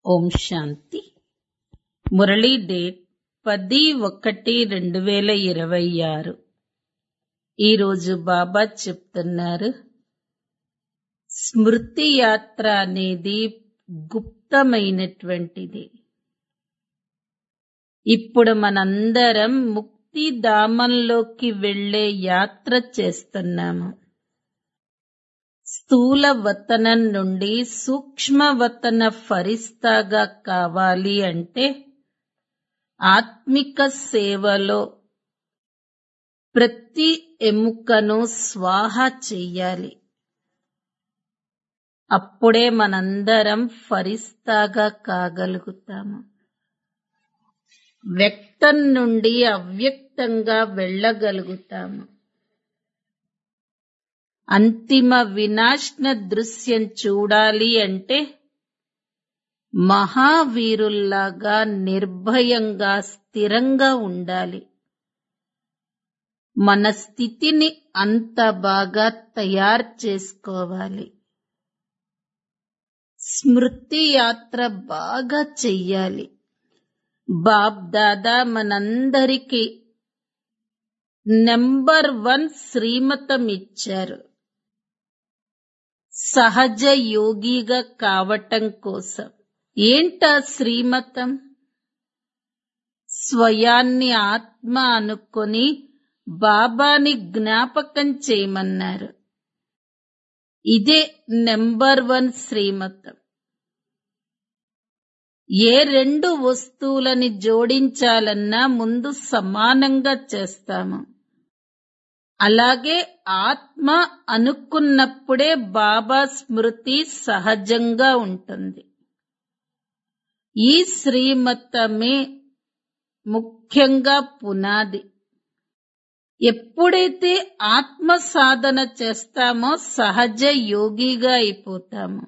ఓం శాంతి Murali date పది ఒకటి రెండు వేల ఇరవై ఆరు ఈరోజు బాబా చెప్తున్నారు స్మృతి యాత్ర అనేది గుప్తమైనటువంటిది ఇప్పుడు మనందరం ముక్తి ధామంలోకి వెళ్లే యాత్ర చేస్తున్నాము స్థూల వతనం నుండి సూక్ష్మ వతన ఫరిస్తాగా కావాలి అంటే ఆత్మిక సేవలో ప్రతి ఎముకను స్వాహ చెయ్యాలి అప్పుడే మనందరం ఫరిస్తాగా కాగలుగుతాము వ్యక్తం నుండి అవ్యక్తంగా వెళ్ళగలుగుతాము అంతిమ వినాశన దృశ్యం చూడాలి అంటే మహావీరుల్లాగా నిర్భయంగా స్థిరంగా ఉండాలి మన స్థితిని అంత బాగా తయారు చేసుకోవాలి స్మృతి యాత్ర బాగా చెయ్యాలి బాబ్ దాదా మనందరికీ నెంబర్ వన్ శ్రీమతం ఇచ్చారు సహజ యోగిగా కావటం కోసం ఏంటా శ్రీమతం స్వయాన్ని ఆత్మ అనుకొని బాబాని జ్ఞాపకం చేయమన్నారు ఇదే నెంబర్ వన్ శ్రీమతం ఏ రెండు వస్తువులని జోడించాలన్నా ముందు సమానంగా చేస్తాము అలాగే ఆత్మ అనుకున్నప్పుడే బాబా స్మృతి సహజంగా ఉంటుంది ఈ శ్రీమతమే ముఖ్యంగా పునాది ఎప్పుడైతే ఆత్మ సాధన చేస్తామో సహజ యోగిగా అయిపోతాము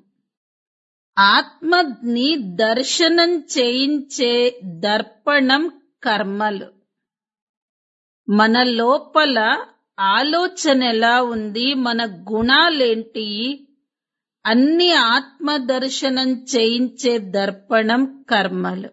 ఆత్మని దర్శనం చేయించే దర్పణం కర్మలు మన లోపల ఆలోచన ఎలా ఉంది మన గుణాలేంటి అన్ని ఆత్మ దర్శనం చేయించే దర్పణం కర్మలు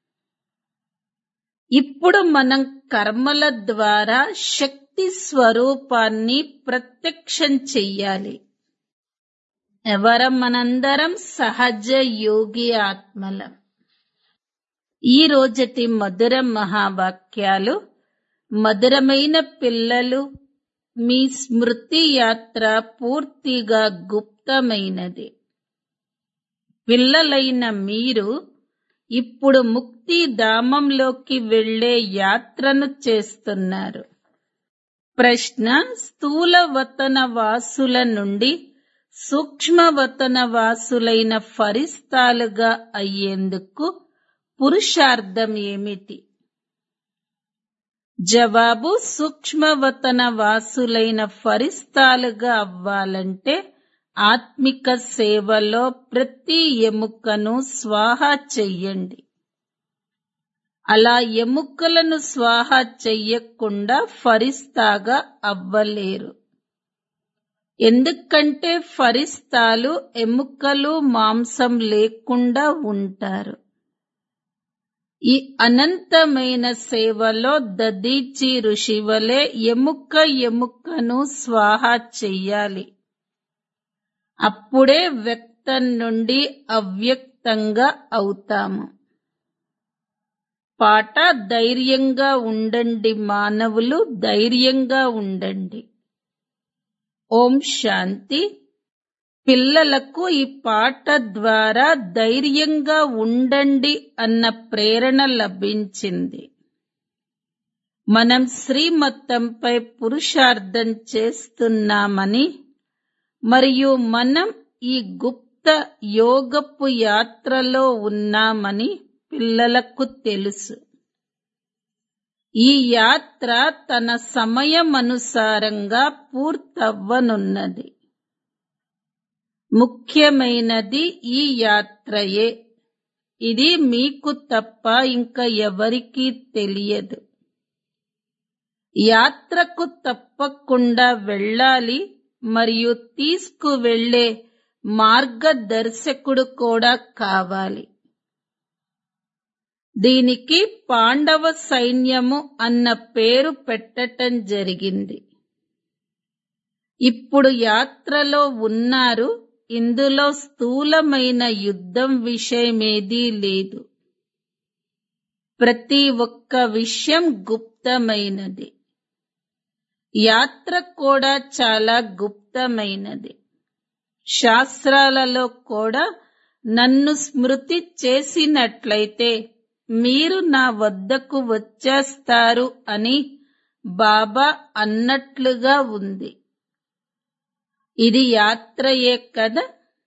ఇప్పుడు మనం కర్మల ద్వారా శక్తి స్వరూపాన్ని ప్రత్యక్షం చెయ్యాలి ఎవరం మనందరం సహజ యోగి ఆత్మలం ఈ రోజటి మధుర మహావాక్యాలు మధురమైన పిల్లలు మీ స్మృతి యాత్ర పూర్తిగా గుప్తమైనది పిల్లలైన మీరు ఇప్పుడు ముక్తి ధామంలోకి వెళ్లే యాత్రను చేస్తున్నారు ప్రశ్న స్థూల వతన వాసుల నుండి సూక్ష్మవతన వాసులైన ఫరిస్తాలుగా అయ్యేందుకు పురుషార్థం ఏమిటి జవాబు సూక్ష్మవతన వాసులైన ఫరిస్తాలుగా అవ్వాలంటే ఆత్మిక సేవలో ప్రతి ఎముకను స్వాహ చెయ్యండి అలా ఎముకలను స్వాహ చెయ్యకుండా ఫరిస్తాగా అవ్వలేరు ఎందుకంటే ఫరిస్తాలు ఎముకలు మాంసం లేకుండా ఉంటారు ఈ అనంతమైన సేవలో దదీచి ఋషి వలె ఎముక ఎముకను స్వాహ చెయ్యాలి అప్పుడే వ్యక్తం నుండి అవ్యక్తంగా అవుతాము పాట ధైర్యంగా ఉండండి మానవులు ధైర్యంగా ఉండండి ఓం శాంతి పిల్లలకు ఈ పాట ద్వారా ధైర్యంగా ఉండండి అన్న ప్రేరణ లభించింది మనం శ్రీమతంపై పురుషార్థం చేస్తున్నామని మరియు మనం ఈ గుప్త యోగపు యాత్రలో ఉన్నామని పిల్లలకు తెలుసు ఈ యాత్ర తన సమయమనుసారంగా పూర్తవ్వనున్నది ముఖ్యమైనది ఈ యాత్రయే ఇది మీకు తప్ప ఇంకా ఎవరికీ తెలియదు యాత్రకు తప్పకుండా వెళ్ళాలి మరియు తీసుకువెళ్లే మార్గదర్శకుడు కూడా కావాలి దీనికి పాండవ సైన్యము అన్న పేరు పెట్టటం జరిగింది ఇప్పుడు యాత్రలో ఉన్నారు ఇందులో స్థూలమైన యుద్ధం విషయమేదీ లేదు ప్రతి ఒక్క విషయం గుప్తమైనది యాత్ర కూడా చాలా గుప్తమైనది శాస్త్రాలలో కూడా నన్ను స్మృతి చేసినట్లయితే మీరు నా వద్దకు వచ్చేస్తారు అని బాబా అన్నట్లుగా ఉంది ఇది యాత్రయే కదా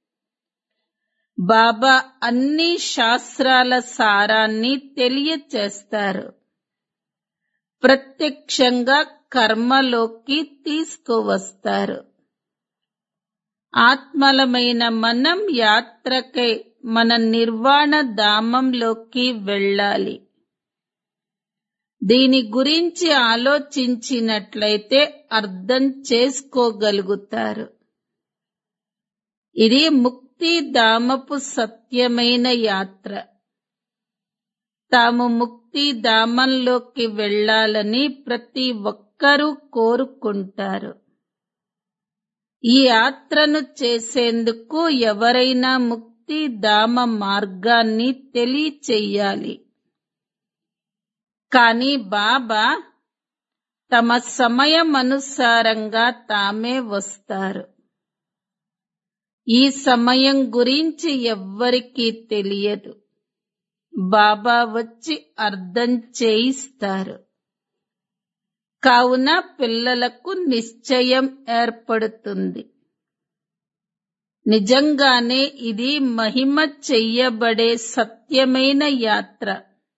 బాబా అన్ని శాస్త్రాల సారాన్ని తెలియచేస్తారు ప్రత్యక్షంగా కర్మలోకి తీసుకువస్తారు ఆత్మలమైన మనం యాత్రకై మన నిర్వాణ ధామంలోకి వెళ్ళాలి దీని గురించి ఆలోచించినట్లయితే అర్థం చేసుకోగలుగుతారు ఇది ముక్తి ధామపు సత్యమైన యాత్ర తాము ముక్తి ధామంలోకి వెళ్ళాలని ప్రతి ఒక్కరూ కోరుకుంటారు ఈ యాత్రను చేసేందుకు ఎవరైనా ముక్తి ధామ మార్గాన్ని తెలియచెయ్యాలి కానీ బాబా తమ సమయమనుసారంగా తామే వస్తారు ఈ సమయం గురించి ఎవ్వరికీ తెలియదు బాబా వచ్చి అర్థం చేయిస్తారు కావున పిల్లలకు నిశ్చయం ఏర్పడుతుంది నిజంగానే ఇది మహిమ చెయ్యబడే సత్యమైన యాత్ర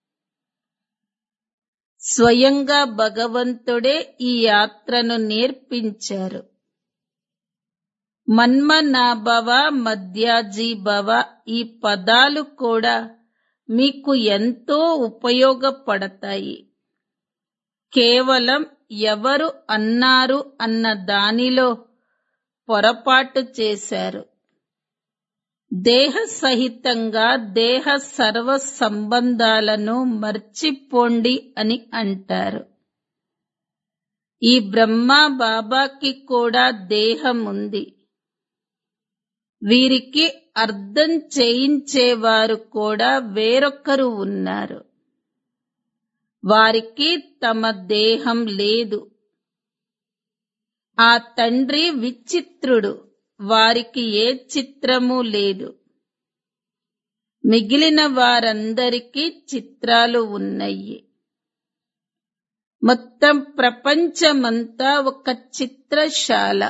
స్వయంగా భగవంతుడే ఈ యాత్రను నేర్పించారు మన్మనాభవ మధ్యాజీభవ ఈ పదాలు కూడా మీకు ఎంతో ఉపయోగపడతాయి కేవలం ఎవరు అన్నారు అన్న దానిలో పొరపాటు చేశారు దేహ సహితంగా దేహ సర్వ సంబంధాలను మర్చిపోండి అని అంటారు ఈ బ్రహ్మ బాబాకి కూడా దేహం ఉంది వీరికి అర్థం చేయించేవారు కూడా వేరొకరు ఉన్నారు వారికి తమ దేహం లేదు ఆ తండ్రి విచిత్రుడు వారికి ఏ చిత్రము లేదు మిగిలిన వారందరికీ చిత్రాలు ఉన్నాయి మొత్తం ప్రపంచమంతా ఒక చిత్రశాల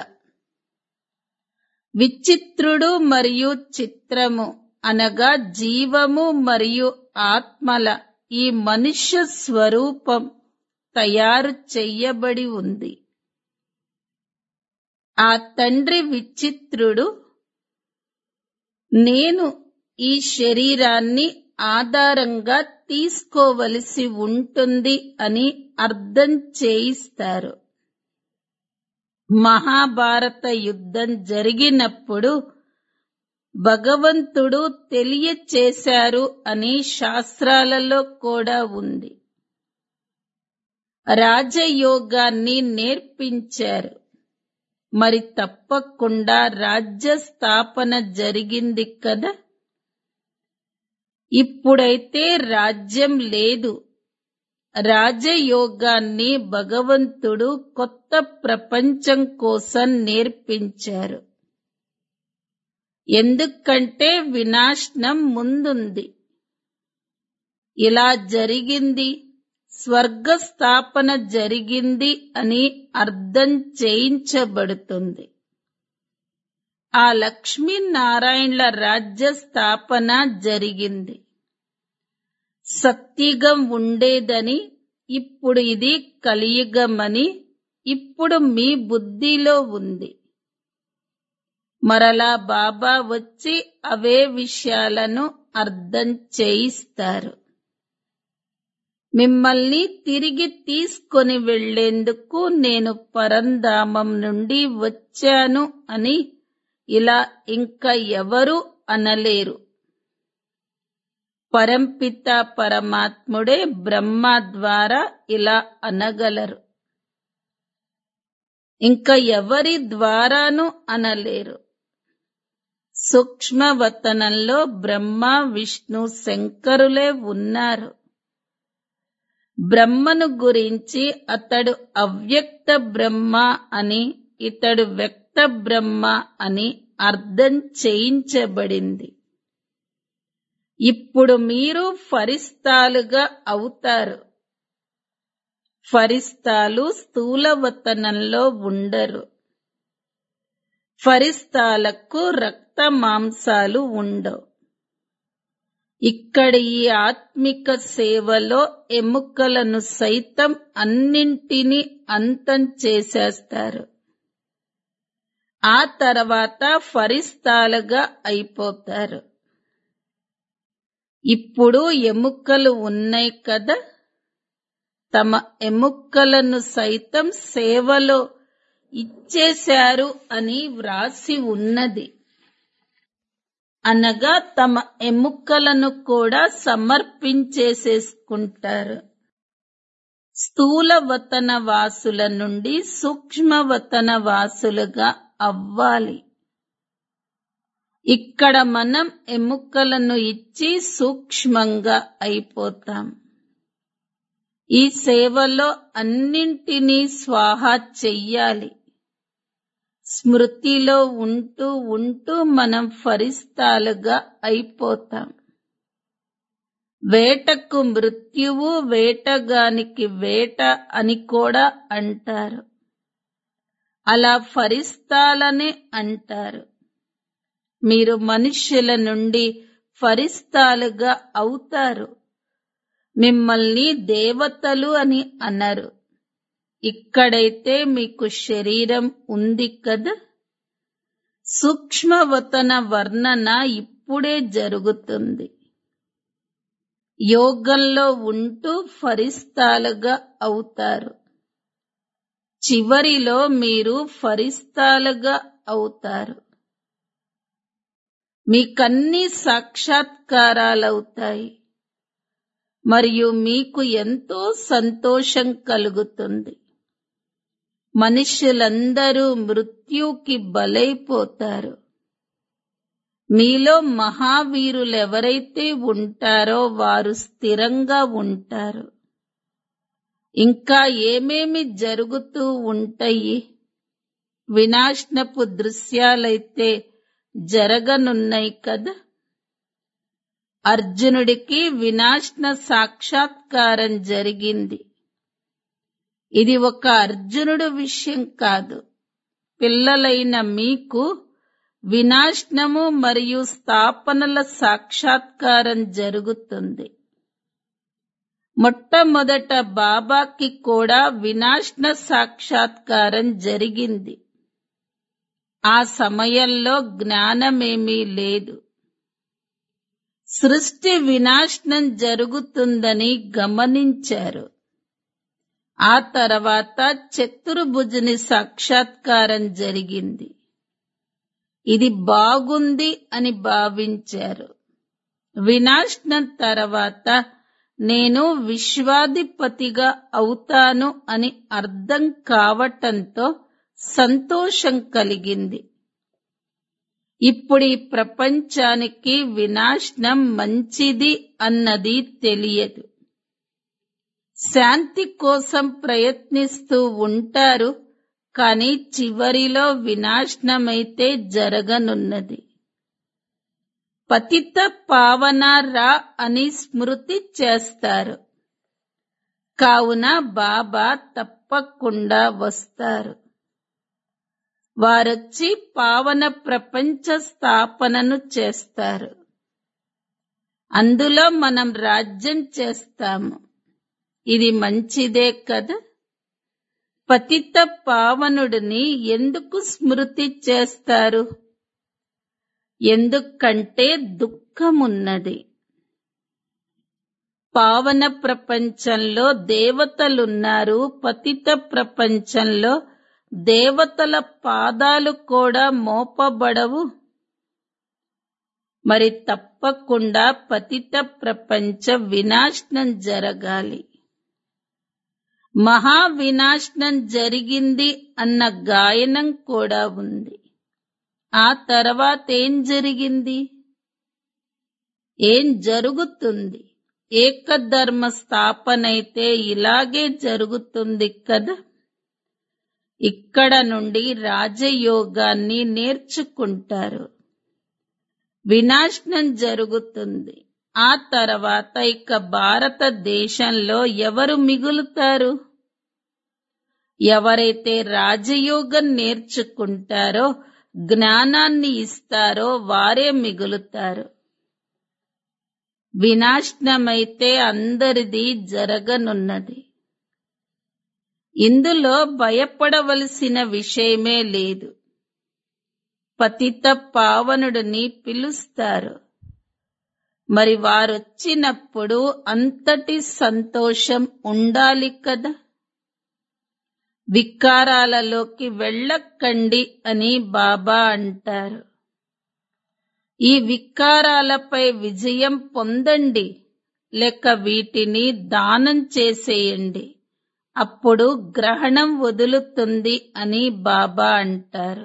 విచిత్రుడు మరియు చిత్రము అనగా జీవము మరియు ఆత్మల ఈ మనుష్య స్వరూపం తయారు చెయ్యబడి ఉంది ఆ తండ్రి విచిత్రుడు నేను ఈ శరీరాన్ని ఆధారంగా తీసుకోవలసి ఉంటుంది అని అర్థం చేయిస్తారు మహాభారత యుద్ధం జరిగినప్పుడు భగవంతుడు తెలియచేశారు అని శాస్త్రాలలో కూడా ఉంది రాజయోగాన్ని నేర్పించారు మరి తప్పకుండా రాజ్య స్థాపన జరిగింది కదా ఇప్పుడైతే రాజ్యం లేదు రాజయోగాన్ని భగవంతుడు కొత్త ప్రపంచం కోసం నేర్పించారు ఎందుకంటే వినాశనం ముందుంది ఇలా జరిగింది స్వర్గ స్థాపన జరిగింది అని అర్థం చేయించబడుతుంది ఆ లక్ష్మీనారాయణల రాజ్య స్థాపన జరిగింది సత్యుగం ఉండేదని ఇప్పుడు ఇది కలియుగమని ఇప్పుడు మీ బుద్ధిలో ఉంది మరలా బాబా వచ్చి అవే విషయాలను అర్థం చేయిస్తారు మిమ్మల్ని తిరిగి తీసుకొని వెళ్లేందుకు నేను పరంధామం నుండి వచ్చాను అని ఇలా ఇంకా ఎవరు అనలేరు పరంపిత పరమాత్ముడే బ్రహ్మ ద్వారా ఇలా అనగలరు ఇంకా ఎవరి ద్వారాను అనలేరు సూక్ష్మవతనంలో బ్రహ్మ విష్ణు శంకరులే ఉన్నారు బ్రహ్మను గురించి అతడు అవ్యక్త బ్రహ్మ అని ఇతడు వ్యక్త బ్రహ్మ అని అర్థం చేయించబడింది ఇప్పుడు మీరు ఫరిస్తాలుగా అవుతారు ఫరిస్తాలు స్థూలవతనంలో ఉండరు ఫరిస్తాలకు రక్త మాంసాలు ఉండవు ఇక్కడ ఈ ఆత్మిక సేవలో ఎముకలను సైతం అన్నింటినీ అంతం చేసేస్తారు ఆ తర్వాత ఫరిస్తాలుగా అయిపోతారు ఇప్పుడు ఎముకలు ఉన్నాయి కదా తమ ఎముకలను సైతం సేవలో ఇచ్చేశారు అని వ్రాసి ఉన్నది అనగా తమ ఎముకలను కూడా సమర్పించేసేసుకుంటారు స్థూలవతన వాసుల నుండి సూక్ష్మవతన వాసులుగా అవ్వాలి ఇక్కడ మనం ఎముకలను ఇచ్చి సూక్ష్మంగా అయిపోతాం ఈ సేవలో అన్నింటినీ స్వాహా చెయ్యాలి స్మృతిలో ఉంటూ ఉంటూ మనం ఫరిస్తాలుగా అయిపోతాం వేటకు మృత్యువు వేటగానికి వేట అని కూడా అంటారు అలా ఫరిస్తాలనే అంటారు మీరు మనుష్యుల నుండి ఫరిస్తాలుగా అవుతారు మిమ్మల్ని దేవతలు అని అనరు ఇక్కడైతే మీకు శరీరం ఉంది కదా సూక్ష్మవతన వర్ణన ఇప్పుడే జరుగుతుంది యోగంలో ఉంటూ ఫరిస్తాలుగా అవుతారు చివరిలో మీరు ఫరిస్తాలుగా అవుతారు మీకన్నీ సాక్షాత్కారాలవుతాయి మరియు మీకు ఎంతో సంతోషం కలుగుతుంది మనుష్యులందరూ మృత్యుకి బలైపోతారు మీలో మహావీరులెవరైతే ఉంటారో వారు స్థిరంగా ఉంటారు ఇంకా ఏమేమి జరుగుతూ ఉంటాయి వినాశనపు దృశ్యాలైతే జరగనున్నాయి కదా అర్జునుడికి వినాశన సాక్షాత్కారం జరిగింది ఇది ఒక అర్జునుడు విషయం కాదు పిల్లలైన మీకు వినాశనము మరియు స్థాపనల సాక్షాత్కారం జరుగుతుంది మొట్టమొదట బాబాకి కూడా వినాశన సాక్షాత్కారం జరిగింది ఆ సమయంలో జ్ఞానమేమీ లేదు సృష్టి వినాశనం జరుగుతుందని గమనించారు ఆ తర్వాత చతుర్భుజుని సాక్షాత్కారం జరిగింది ఇది బాగుంది అని భావించారు వినాశనం తర్వాత నేను విశ్వాధిపతిగా అవుతాను అని అర్థం కావటంతో సంతోషం కలిగింది ఇప్పుడు ఈ ప్రపంచానికి వినాశనం మంచిది అన్నది తెలియదు శాంతి కోసం ప్రయత్నిస్తూ ఉంటారు కానీ చివరిలో వినాశనమైతే జరగనున్నది పతిత పావన రా అని స్మృతి చేస్తారు కావున బాబా తప్పకుండా వస్తారు వారొచ్చి పావన ప్రపంచ స్థాపనను చేస్తారు అందులో మనం రాజ్యం చేస్తాము ఇది మంచిదే కదా పతిత పావనుడిని ఎందుకు స్మృతి చేస్తారు ఎందుకంటే దుఃఖమున్నది పావన ప్రపంచంలో దేవతలున్నారు పతిత ప్రపంచంలో దేవతల పాదాలు కూడా మోపబడవు మరి తప్పకుండా పతిత ప్రపంచ వినాశనం జరగాలి మహా వినాశనం జరిగింది అన్న గాయనం కూడా ఉంది ఆ తర్వాత ఏం జరిగింది ఏం జరుగుతుంది ఏకధర్మ స్థాపనైతే ఇలాగే జరుగుతుంది కదా ఇక్కడ నుండి రాజయోగాన్ని నేర్చుకుంటారు వినాశనం జరుగుతుంది ఆ తర్వాత ఇక భారతదేశంలో ఎవరు మిగులుతారు ఎవరైతే రాజయోగం నేర్చుకుంటారో జ్ఞానాన్ని ఇస్తారో వారే మిగులుతారు వినాశనమైతే అందరిది జరగనున్నది ఇందులో భయపడవలసిన విషయమే లేదు పతిత పావనుడిని పిలుస్తారు మరి వారొచ్చినప్పుడు అంతటి సంతోషం ఉండాలి కదా వికారాలలోకి వెళ్ళకండి అని బాబా అంటారు ఈ వికారాలపై విజయం పొందండి లేక వీటిని దానం చేసేయండి అప్పుడు గ్రహణం వదులుతుంది అని బాబా అంటారు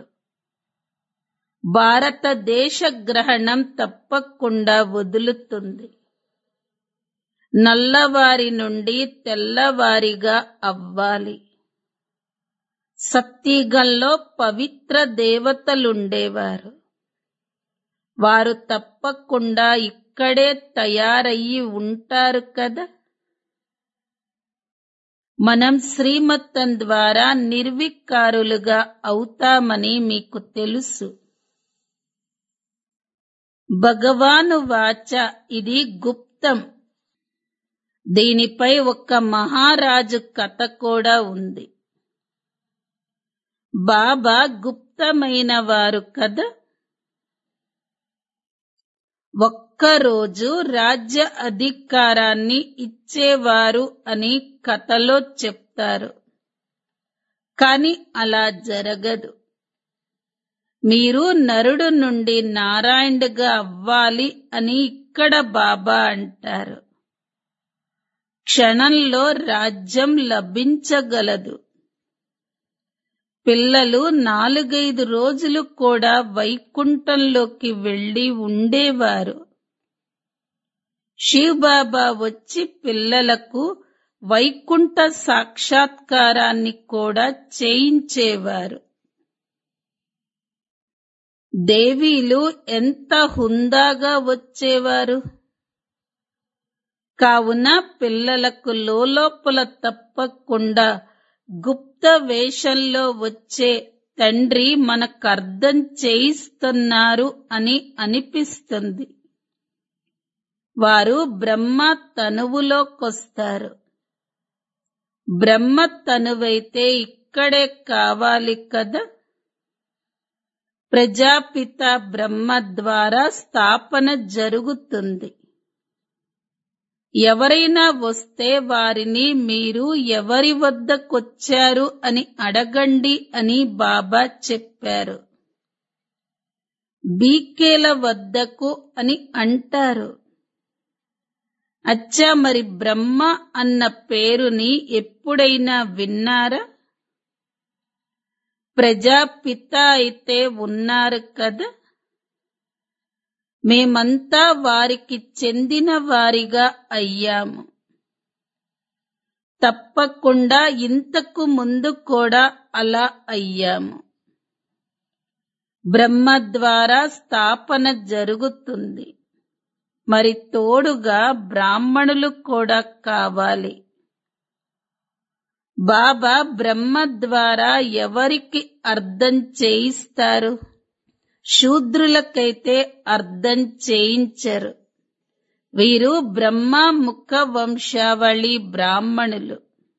భారతదేశ గ్రహణం తప్పకుండా వదులుతుంది నల్లవారి నుండి తెల్లవారిగా అవ్వాలి సత్యగంలో పవిత్ర దేవతలుండేవారు వారు తప్పకుండా ఇక్కడే తయారయ్యి ఉంటారు కదా మనం శ్రీమత్తం ద్వారా నిర్వికారులుగా అవుతామని మీకు తెలుసు భగవాను వాచ ఇది గుప్తం దీనిపై ఒక మహారాజు కథ కూడా ఉంది బాబా గుప్తమైన వారు కదా ఒక్కరోజు రాజ్య అధికారాన్ని ఇచ్చేవారు అని కథలో చెప్తారు కాని అలా జరగదు మీరు నరుడు నుండి నారాయణుడిగా అవ్వాలి అని ఇక్కడ బాబా అంటారు క్షణంలో రాజ్యం లభించగలదు పిల్లలు నాలుగైదు రోజులు కూడా వైకుంఠంలోకి వెళ్లి ఉండేవారు శివబాబా వచ్చి పిల్లలకు వైకుంఠ సాక్షాత్కారాన్ని కూడా చేయించేవారు దేవీలు ఎంత హుందాగా వచ్చేవారు కావున పిల్లలకు లోపల తప్పకుండా గుప్త వేషంలో వచ్చే తండ్రి మనకు అర్థం చేయిస్తున్నారు అని అనిపిస్తుంది వారు బ్రహ్మ తనువులోకొస్తారు బ్రహ్మ తనువైతే ఇక్కడే కావాలి కదా ప్రజాపిత బ్రహ్మ ద్వారా స్థాపన జరుగుతుంది ఎవరైనా వస్తే వారిని మీరు ఎవరి వద్దకొచ్చారు అని అడగండి అని బాబా చెప్పారు బీకేల వద్దకు అని అంటారు అచ్చా మరి బ్రహ్మ అన్న పేరుని ఎప్పుడైనా విన్నారా ప్రజాపిత అయితే ఉన్నారు కదా మేమంతా వారికి చెందిన వారిగా అయ్యాము తప్పకుండా ఇంతకు ముందు కూడా అలా అయ్యాము బ్రహ్మ ద్వారా స్థాపన జరుగుతుంది మరి తోడుగా బ్రాహ్మణులు కూడా కావాలి బాబా బ్రహ్మ ద్వారా ఎవరికి అర్థం చేయిస్తారు శూద్రులకైతే అర్థం చేయించరు వీరు బ్రహ్మ ముఖ వంశావళి బ్రాహ్మణులు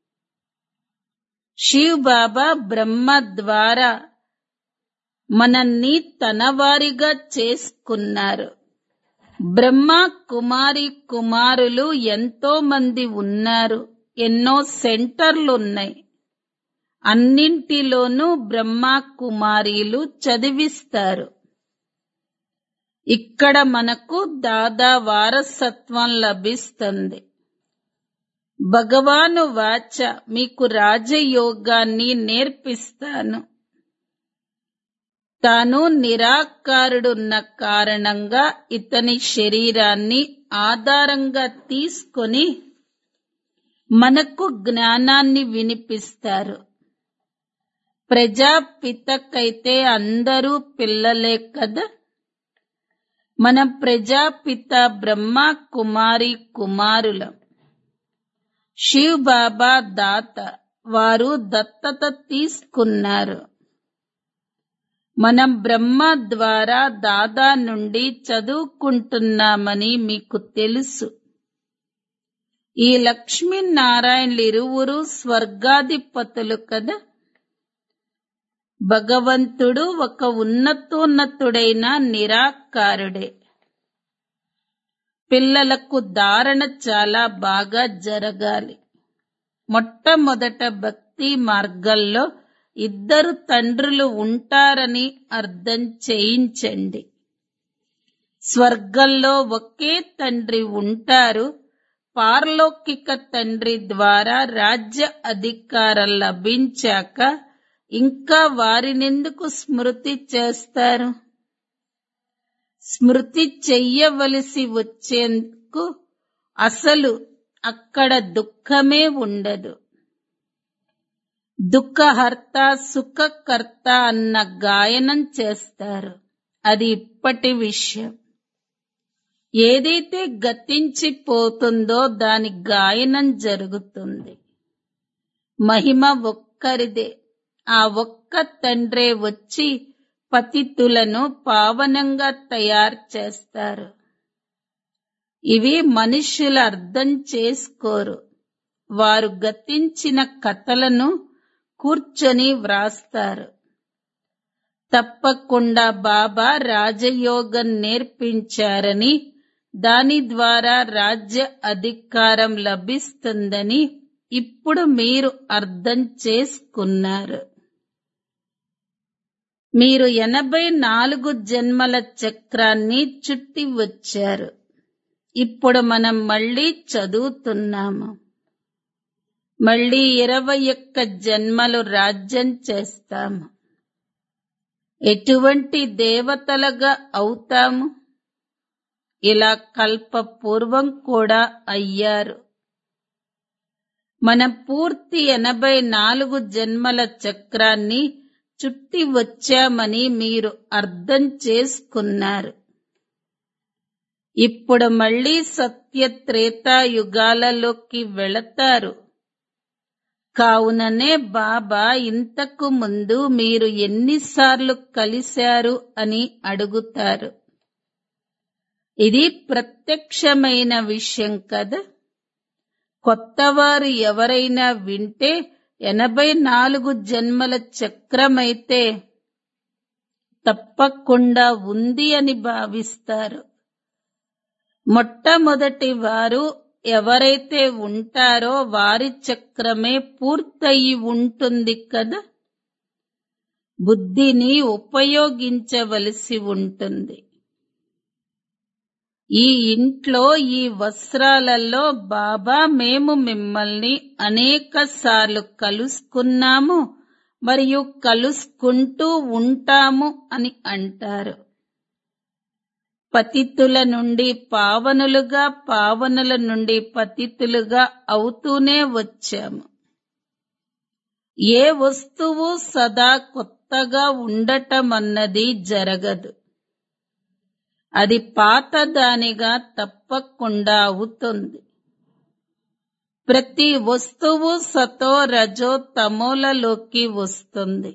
శివ్ బాబా బ్రహ్మ ద్వారా మనల్ని తనవారిగా చేసుకున్నారు బ్రహ్మ కుమారి కుమారులు ఎంతో మంది ఉన్నారు ఎన్నో సెంటర్లున్నాయి అన్నింటిలోనూ బ్రహ్మ కుమారీలు చదివిస్తారు ఇక్కడ మనకు దాదా వారసత్వం లభిస్తుంది భగవాను వాచ మీకు రాజయోగాన్ని నేర్పిస్తాను తాను నిరాకారుడున్న కారణంగా ఇతని శరీరాన్ని ఆధారంగా తీసుకొని మనకు జ్ఞానాన్ని వినిపిస్తారు ప్రజాపితకైతే అందరూ పిల్లలే కదా మన ప్రజాపిత బ్రహ్మ కుమారి కుమారులం శివ్ బాబా దాత వారు దత్తత తీసుకున్నారు మనం బ్రహ్మ ద్వారా దాదా నుండి చదువుకుంటున్నామని మీకు తెలుసు ఈ లక్ష్మీనారాయణలిరువురు స్వర్గాధిపతులు కదా భగవంతుడు ఒక ఉన్నతోన్నతుడైన నిరాకారుడే పిల్లలకు ధారణ చాలా బాగా జరగాలి మొట్టమొదట భక్తి మార్గంలో ఇద్దరు తండ్రులు ఉంటారని అర్థం చేయించండి స్వర్గంలో ఒకే తండ్రి ఉంటారు పారలౌకిక తండ్రి ద్వారా రాజ్య అధికారం లభించాక ఇంకా వారినెందుకు స్మృతి చేస్తారు స్మృతి చెయ్యవలసి వచ్చేందుకు అసలు అక్కడ దుఃఖమే ఉండదు దుఃఖహర్త సుఖకర్త అన్న గాయనం చేస్తారు అది ఇప్పటి విషయం ఏదైతే గతించిపోతుందో దాని గాయనం జరుగుతుంది మహిమ ఒక్కరిదే ఆ ఒక్క తండ్రే వచ్చి పతితులను పావనంగా తయారు చేస్తారు ఇవి మనుష్యులు అర్థం చేసుకోరు వారు గతించిన కథలను కూర్చొని వ్రాస్తారు తప్పకుండా బాబా రాజయోగం నేర్పించారని దాని ద్వారా రాజ్య అధికారం లభిస్తుందని ఇప్పుడు మీరు అర్థం చేసుకున్నారు మీరు ఎనభై నాలుగు జన్మల చక్రాన్ని చుట్టి వచ్చారు ఇప్పుడు మనం మళ్ళీ చదువుతున్నాము మళ్ళీ ఇరవై ఒక్క జన్మలు రాజ్యం చేస్తాము ఎటువంటి దేవతలుగా అవుతాము ఇలా కల్పపూర్వం కూడా అయ్యారు మన పూర్తి ఎనభై నాలుగు జన్మల చక్రాన్ని చుట్టి వచ్చామని మీరు అర్థం చేసుకున్నారు ఇప్పుడు మళ్ళీ సత్య త్రేతాయుగాలలోకి వెళతారు కావుననే బాబా ఇంతకు ముందు మీరు ఎన్నిసార్లు కలిశారు అని అడుగుతారు ఇది ప్రత్యక్షమైన విషయం కదా కొత్తవారు ఎవరైనా వింటే ఎనభై నాలుగు జన్మల చక్రమైతే తప్పకుండా ఉంది అని భావిస్తారు మొట్టమొదటి వారు ఎవరైతే ఉంటారో వారి చక్రమే పూర్తయి ఉంటుంది కదా బుద్ధిని ఉపయోగించవలసి ఉంటుంది ఈ ఇంట్లో ఈ వస్త్రాలలో బాబా మేము మిమ్మల్ని అనేక సార్లు కలుసుకున్నాము మరియు కలుసుకుంటూ ఉంటాము అని అంటారు పతితుల నుండి పావనులుగా పావనుల నుండి పతితులుగా అవుతూనే వచ్చాము ఏ వస్తువు సదా కొత్తగా ఉండటం అన్నది జరగదు అది పాతదానిగా తప్పకుండా అవుతుంది ప్రతి వస్తువు సతో రజో తమోలలోకి వస్తుంది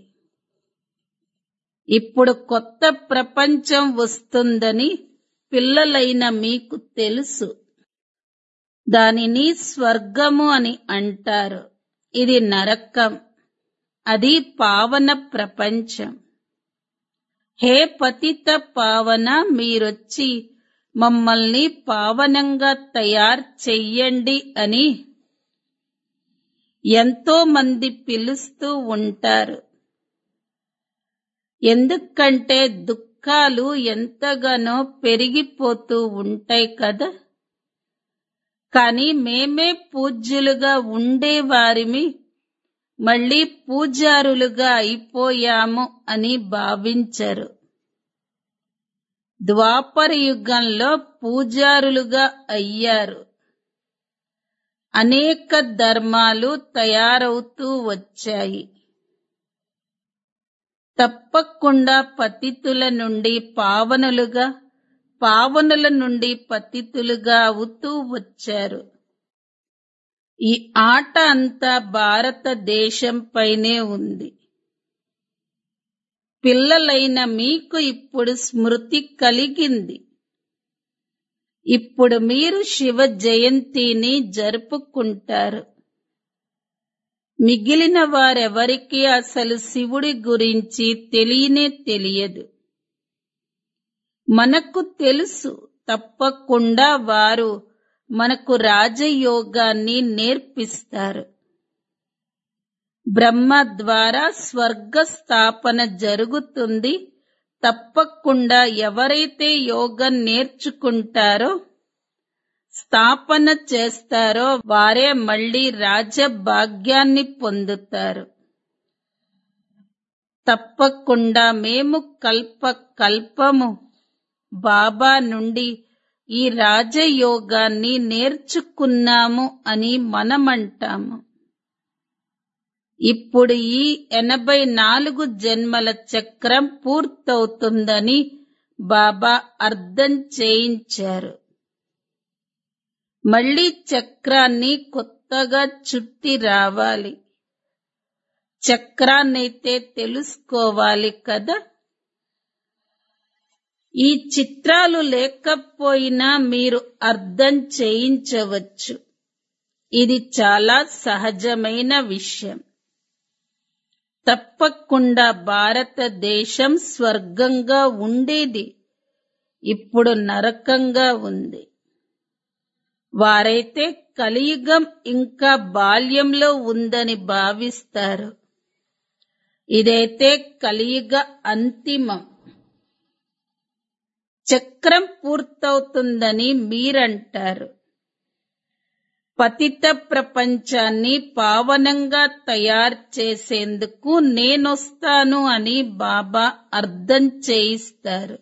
ఇప్పుడు కొత్త ప్రపంచం వస్తుందని పిల్లలైన మీకు తెలుసు దానిని స్వర్గము అని అంటారు ఇది నరకం అది పావన ప్రపంచం హే పతిత పావన మీరొచ్చి మమ్మల్ని పావనంగా తయారు చెయ్యండి అని ఎంతో మంది పిలుస్తూ ఉంటారు ఎందుకంటే దుఃఖ దుఃఖాలు ఎంతగానో పెరిగిపోతూ ఉంటాయి కదా కానీ మేమే పూజ్యులుగా ఉండేవారిమి మళ్ళీ పూజారులుగా అయిపోయాము అని భావించరు ద్వాపర యుగంలో పూజారులుగా అయ్యారు అనేక ధర్మాలు తయారవుతూ వచ్చాయి తప్పకుండా పతితుల నుండి పావనులుగా పావనుల నుండి పతితులుగా అవుతూ వచ్చారు ఈ ఆట అంతా భారతదేశం పైనే ఉంది పిల్లలైన మీకు ఇప్పుడు స్మృతి కలిగింది ఇప్పుడు మీరు శివ జయంతిని జరుపుకుంటారు మిగిలిన వారెవరికీ అసలు శివుడి గురించి తెలియనే తెలియదు మనకు తెలుసు తప్పకుండా వారు మనకు రాజయోగాన్ని నేర్పిస్తారు బ్రహ్మ ద్వారా స్వర్గ స్థాపన జరుగుతుంది తప్పకుండా ఎవరైతే యోగం నేర్చుకుంటారో స్థాపన చేస్తారో వారే మళ్ళీ రాజభాగ్యాన్ని పొందుతారు తప్పకుండా మేము కల్ప కల్పము బాబా నుండి ఈ రాజయోగాన్ని నేర్చుకున్నాము అని మనమంటాము ఇప్పుడు ఈ ఎనభై నాలుగు జన్మల చక్రం పూర్తవుతుందని బాబా అర్థం చేయించారు మళ్ళీ చక్రాన్ని కొత్తగా చుట్టి రావాలి చక్రాన్నైతే తెలుసుకోవాలి కదా ఈ చిత్రాలు లేకపోయినా మీరు అర్థం చేయించవచ్చు ఇది చాలా సహజమైన విషయం తప్పకుండా భారతదేశం స్వర్గంగా ఉండేది ఇప్పుడు నరకంగా ఉంది వారైతే కలియుగం ఇంకా బాల్యంలో ఉందని భావిస్తారు ఇదైతే కలియుగ అంతిమం చక్రం పూర్తవుతుందని మీరంటారు పతిత ప్రపంచాన్ని పావనంగా తయారు చేసేందుకు నేనొస్తాను అని బాబా అర్థం చేయిస్తారు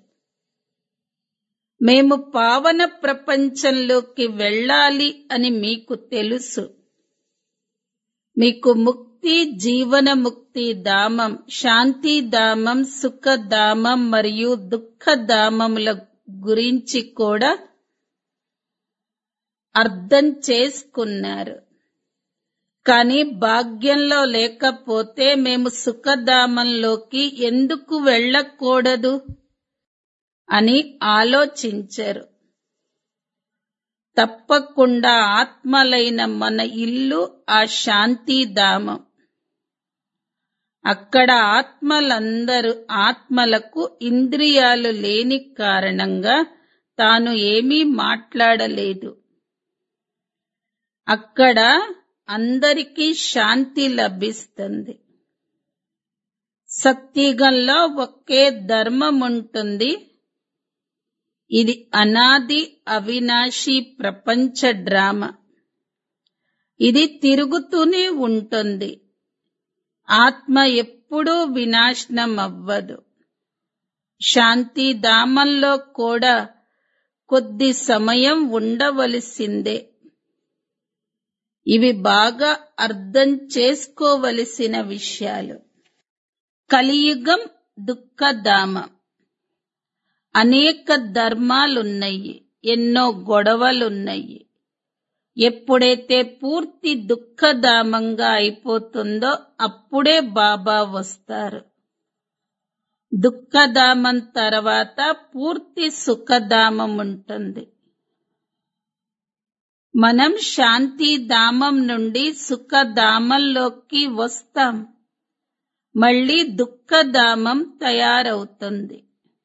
మేము పావన ప్రపంచంలోకి వెళ్ళాలి అని మీకు తెలుసు మీకు ముక్తి జీవన ముక్తి ధామం శాంతి ధామం సుఖధామం మరియు దుఃఖధామముల గురించి కూడా అర్థం చేసుకున్నారు కానీ భాగ్యంలో లేకపోతే మేము సుఖధామంలోకి ఎందుకు వెళ్ళకూడదు అని ఆలోచించరు తప్పకుండా ఆత్మలైన మన ఇల్లు ఆ శాంతిధామం అక్కడ ఆత్మలందరూ ఆత్మలకు ఇంద్రియాలు లేని కారణంగా తాను ఏమీ మాట్లాడలేదు అక్కడ అందరికీ శాంతి లభిస్తుంది సత్యుగంలో ఒకే ధర్మం ఉంటుంది ఇది అనాది అవినాశి ప్రపంచ డ్రామా ఇది తిరుగుతూనే ఉంటుంది ఆత్మ ఎప్పుడూ వినాశనం అవ్వదు శాంతిధామంలో కూడా కొద్ది సమయం ఉండవలసిందే ఇవి బాగా అర్థం చేసుకోవలసిన విషయాలు కలియుగం దుఃఖధామం అనేక ధర్మాలున్నాయి ఎన్నో గొడవలున్నాయి ఎప్పుడైతే పూర్తి దుఃఖధామంగా అయిపోతుందో అప్పుడే బాబా వస్తారు దుఃఖధామం తర్వాత పూర్తి సుఖధామం ఉంటుంది మనం శాంతిధామం నుండి సుఖధామంలోకి వస్తాం మళ్ళీ దుఃఖధామం తయారవుతుంది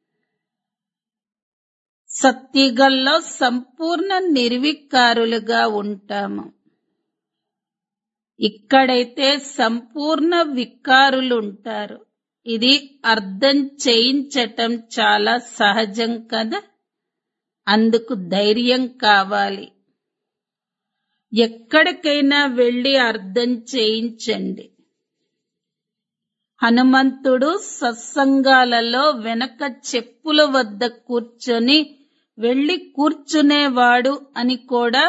సత్యుగంలో సంపూర్ణ నిర్వికారులుగా ఉంటాము ఇక్కడైతే సంపూర్ణ వికారులు ఉంటారు ఇది అర్థం చేయించటం చాలా సహజం కదా అందుకు ధైర్యం కావాలి ఎక్కడికైనా వెళ్లి అర్థం చేయించండి హనుమంతుడు సత్సంగాలలో వెనక చెప్పుల వద్ద కూర్చొని వెళ్లి కూర్చునేవాడు అని కూడా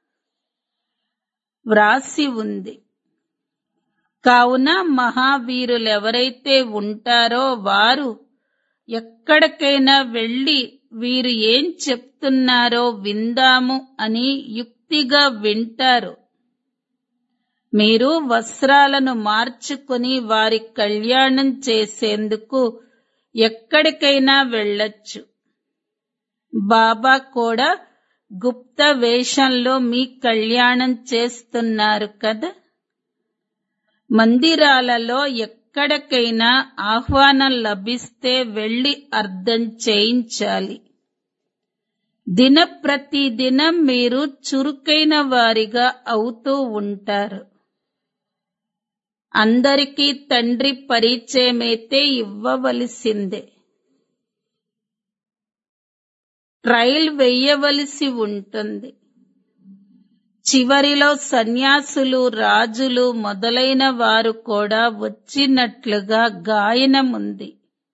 వ్రాసి ఉంది కావున మహావీరులు ఎవరైతే ఉంటారో వారు ఎక్కడికైనా వెళ్లి వీరు ఏం చెప్తున్నారో విందాము అని యుక్తిగా వింటారు మీరు వస్త్రాలను మార్చుకుని వారి కళ్యాణం చేసేందుకు ఎక్కడికైనా వెళ్ళొచ్చు బాబా కూడా గుప్త వేషంలో మీ కళ్యాణం చేస్తున్నారు కదా మందిరాలలో ఎక్కడికైనా ఆహ్వానం లభిస్తే వెళ్లి అర్థం చేయించాలి దిన ప్రతిదినం మీరు చురుకైన వారిగా అవుతూ ఉంటారు అందరికీ తండ్రి పరిచయమైతే ఇవ్వవలసిందే ట్రయల్ వేయవలసి ఉంటుంది చివరిలో సన్యాసులు రాజులు మొదలైన వారు కూడా వచ్చినట్లుగా గాయనముంది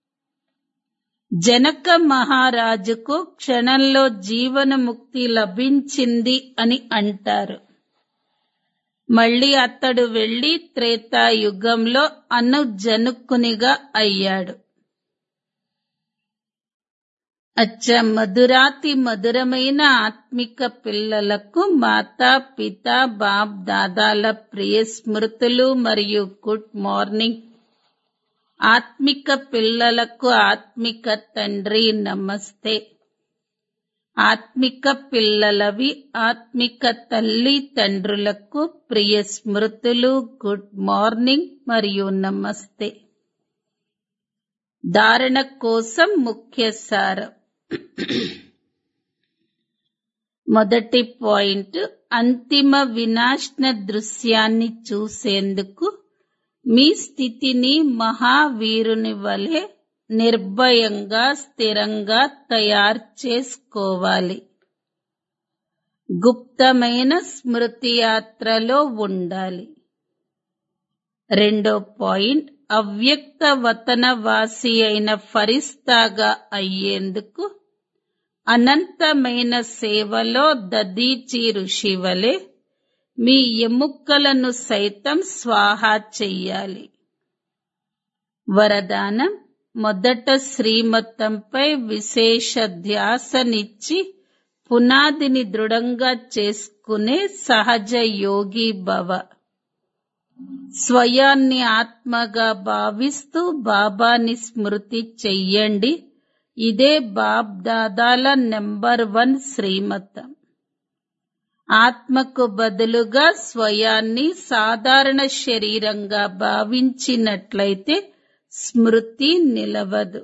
జనక మహారాజుకు క్షణంలో జీవనముక్తి లభించింది అని అంటారు మళ్ళీ అతడు వెళ్లి త్రేతాయుగంలో అను జనుక్కునిగా అయ్యాడు అచ్చ మధురాతి మధురమైన ఆత్మిక పిల్లలకు మాతా పిత బాప్ దాదాల ప్రియ స్మృతులు మరియు గుడ్ మార్నింగ్ ఆత్మిక పిల్లలకు ఆత్మిక తండ్రి నమస్తే ఆత్మిక పిల్లలవి ఆత్మిక తల్లి తండ్రులకు ప్రియ స్మృతులు గుడ్ మార్నింగ్ మరియు నమస్తే ధారణ కోసం ముఖ్య సారం మొదటి పాయింట్ అంతిమ వినాశన దృశ్యాన్ని చూసేందుకు మీ స్థితిని మహావీరుని వలె నిర్భయంగా స్థిరంగా తయారు చేసుకోవాలి గుప్తమైన స్మృతి యాత్రలో ఉండాలి రెండో పాయింట్ అవ్యక్త వతనవాసి అయిన ఫరిస్తాగా అయ్యేందుకు అనంతమైన సేవలో దదీచి ఋషి వలె మీ ఎముకలను సైతం స్వాహా చెయ్యాలి వరదానం మొదట శ్రీమతంపై విశేష ధ్యాసనిచ్చి పునాదిని దృఢంగా చేసుకునే సహజ యోగి భవ స్వయాన్ని ఆత్మగా భావిస్తూ బాబాని స్మృతి చెయ్యండి ఇదే బాబ్ దాదాల నెంబర్ వన్ శ్రీమతం ఆత్మకు బదులుగా స్వయాన్ని సాధారణ శరీరంగా భావించినట్లయితే స్మృతి నిలవదు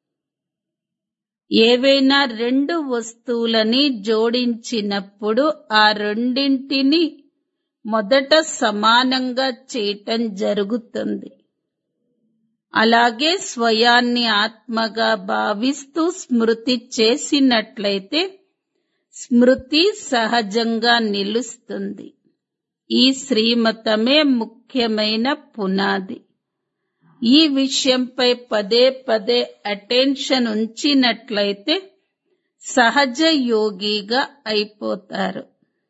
ఏవైనా రెండు వస్తువులని జోడించినప్పుడు ఆ రెండింటిని మొదట సమానంగా చేయటం జరుగుతుంది అలాగే స్వయాన్ని ఆత్మగా భావిస్తూ స్మృతి చేసినట్లయితే స్మృతి సహజంగా నిలుస్తుంది ఈ శ్రీమతమే ముఖ్యమైన పునాది ఈ విషయంపై పదే పదే అటెన్షన్ ఉంచినట్లయితే సహజ యోగిగా అయిపోతారు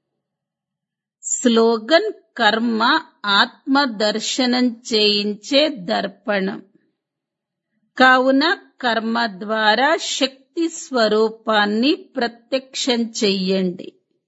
స్లోగన్ కర్మ ఆత్మ దర్శనం చేయించే దర్పణం కావున కర్మ ద్వారా శక్తి స్వరూపాన్ని ప్రత్యక్షం చెయ్యండి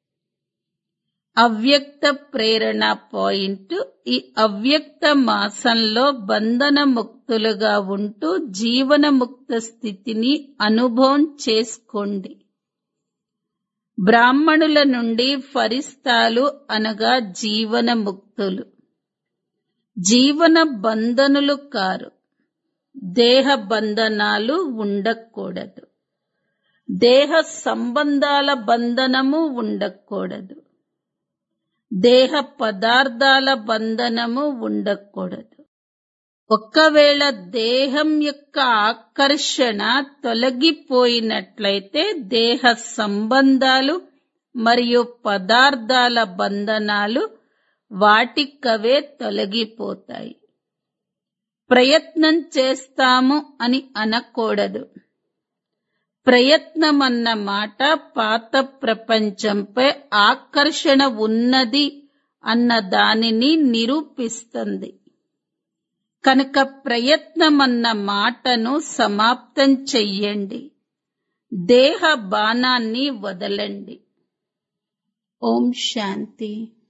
అవ్యక్త ప్రేరణ పాయింట్ ఈ అవ్యక్త మాసంలో బంధన ముక్తులుగా ఉంటూ జీవనముక్త స్థితిని అనుభవం చేసుకోండి బ్రాహ్మణుల నుండి ఫరిస్తాలు అనగా జీవన ముక్తులు జీవన బంధనులు కారు దేహ బంధనాలు ఉండకూడదు దేహ సంబంధాల బంధనము ఉండకూడదు దేహ పదార్థాల బంధనము ఉండకూడదు ఒక్కవేళ దేహం యొక్క ఆకర్షణ తొలగిపోయినట్లయితే దేహ సంబంధాలు మరియు పదార్థాల బంధనాలు వాటికవే తొలగిపోతాయి ప్రయత్నం చేస్తాము అని అనకూడదు ప్రయత్నం అన్న మాట పాత ప్రపంచంపై ఆకర్షణ ఉన్నది అన్న దానిని నిరూపిస్తుంది కనుక ప్రయత్నం అన్న మాటను సమాప్తం చెయ్యండి దేహ బాణాన్ని వదలండి ఓం శాంతి